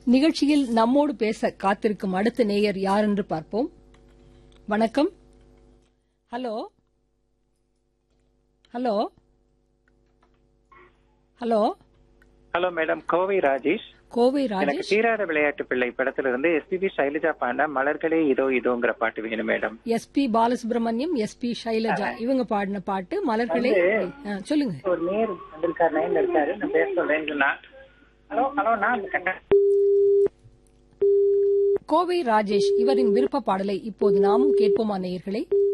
நிகழ்ச்சியில் நம்மோடு பேச காத்திருக்கும் அடுத்த நேயர் யார் என்று பார்ப்போம் வணக்கம் hello hello hello hello madam Kovai Rajesh Kovai எனக்கு ராஜேஷ் தீராத விளையாட்டு பிள்ளை படத்துல இருந்து எஸ்பிபி சைலஜா பாண்டா மலர்களே இதோ இதோங்கிற பாட்டு வேணும் madam SP Balasubrahmanyam SP Sailaja இவங்க பாடின பாட்டு மலர்களே ஆ, சொல்லுங்க ஒரு நேர் வந்திருக்காரு லைன்ல இருக்காரு நான் பேச சொல்றேன் நான் ஹலோ ஹலோ நான் கண்டேன் கோவை ராஜேஷ் இவரின் விருப்ப பாடலை இப்போது நாமும் கேட்போமா நேயர்களே